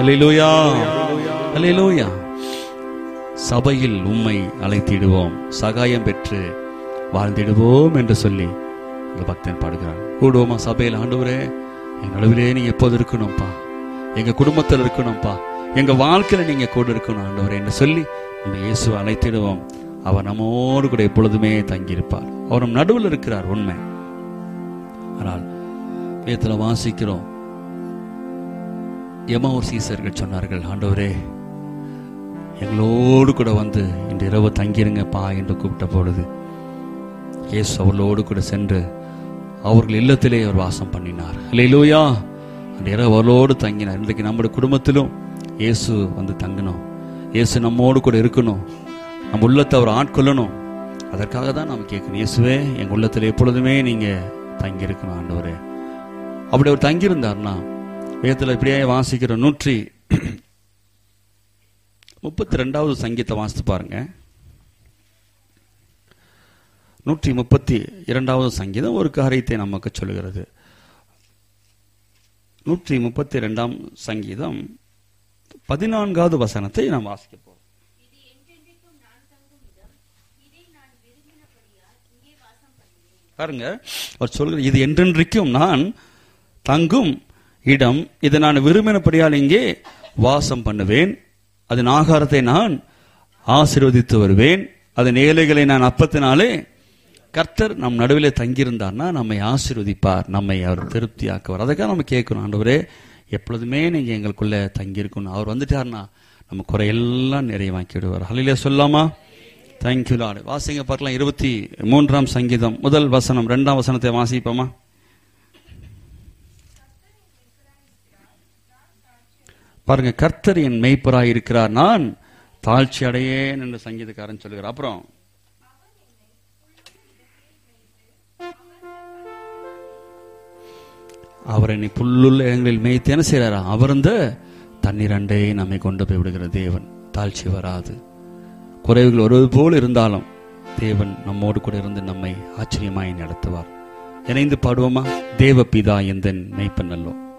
அல்லேலூயா அல்லேலூயா சபையில் உம்மை அழைத்திடுவோம் சகாயம் பெற்று வாழ்ந்திடுவோம் என்று சொல்லி இந்த பக்தன் பாடுகிறான் கூடுவோமா சபையில் ஆண்டவரே எங்க நடுவிலே நீங்க எப்போது இருக்கணும்ப்பா எங்க குடும்பத்தில் இருக்கணும்ப்பா எங்க வாழ்க்கையில நீங்க கூட இருக்கணும் ஆண்டவரே என்று சொல்லி நம்ம இயேசுவை அழைத்திடுவோம் அவர் நம்மோடு கூட எப்பொழுதுமே தங்கியிருப்பார் அவர் நம் நடுவில் இருக்கிறார் உண்மை ஆனால் வேத்துல வாசிக்கிறோம் எமோர் சீசர்கள் சொன்னார்கள் ஆண்டவரே எங்களோடு கூட வந்து இன்று இரவு தங்கிருங்கப்பா என்று கூப்பிட்ட பொழுது இயேசு அவர்களோடு கூட சென்று அவர்கள் இல்லத்திலே அவர் வாசம் பண்ணினார் அல்லேலூயா அந்த இரவு அவர்களோடு தங்கினார் இன்றைக்கு நம்முடைய குடும்பத்திலும் இயேசு வந்து தங்கணும் இயேசு நம்மோடு கூட இருக்கணும் நம்ம உள்ளத்தை அவர் ஆட்கொள்ளணும் அதற்காக தான் நாம் கேட்கணும் இயேசுவே எங்கள் உள்ளத்தில் எப்பொழுதுமே நீங்க தங்கி இருக்கணும் ஆண்டவரே அப்படி அவர் தங்கியிருந்தார்னா வேதத்தில் இப்படியே வாசிக்கிற நூற்றி முப்பத்தி ரெண்டாவது சங்கீத்தை வாசித்து பாருங்க நூற்றி முப்பத்தி இரண்டாவது சங்கீதம் ஒரு காரியத்தை நமக்கு சொல்லுகிறது நூற்றி முப்பத்தி இரண்டாம் சங்கீதம் பதினான்காவது வசனத்தை நாம் வாசிக்க போறோம் இது என்றென்றைக்கும் நான் தங்கும் இடம் இதை நான் விரும்பினபடியால் இங்கே வாசம் பண்ணுவேன் பாருங்க அவர் சொல்கிற இது என்றென்றைக்கும் நான் தங்கும் இடம் இதை நான் விரும்பினபடியால் இங்கே வாசம் பண்ணுவேன் அதன் ஆகாரத்தை நான் ஆசீர்வதித்து வருவேன் அதன் ஏழைகளை நான் அப்பத்தினாலே கர்த்தர் நம் நடுவிலே தங்கியிருந்தார்னா நம்மை ஆசீர்வதிப்பார் நம்மை அவர் திருப்தியாக்குவார் அதுக்காக நம்ம கேட்கணும் ஆண்டவரே எப்பொழுதுமே நீங்க எங்களுக்குள்ள தங்கியிருக்கணும் அவர் வந்துட்டார்னா நம்ம குறையெல்லாம் நிறைவாக்கி விடுவார் ஹலிலே சொல்லாமா தேங்க்யூ லார்டு வாசிங்க பார்க்கலாம் இருபத்தி மூன்றாம் சங்கீதம் முதல் வசனம் இரண்டாம் வசனத்தை வாசிப்போமா பாருங்க கர்த்தர் என் மெய்ப்பராய் இருக்கிறார் நான் தாழ்ச்சி அடையேன் என்று சங்கீதக்காரன் சொல்லுகிறார் அப்புறம் அவர் என்னை புல்லுள்ள இடங்களில் மேய்த்து என்ன செய்யறாரா அவர் இந்த தண்ணீர் அண்டை நம்மை கொண்டு போய் விடுகிற தேவன் தாழ்ச்சி வராது குறைவுகள் வருவது போல் இருந்தாலும் தேவன் நம்மோடு கூட இருந்து நம்மை ஆச்சரியமாய் நடத்துவார் இணைந்து பாடுவோமா தேவ பிதா எந்தன் மெய்ப்பன் அல்லோ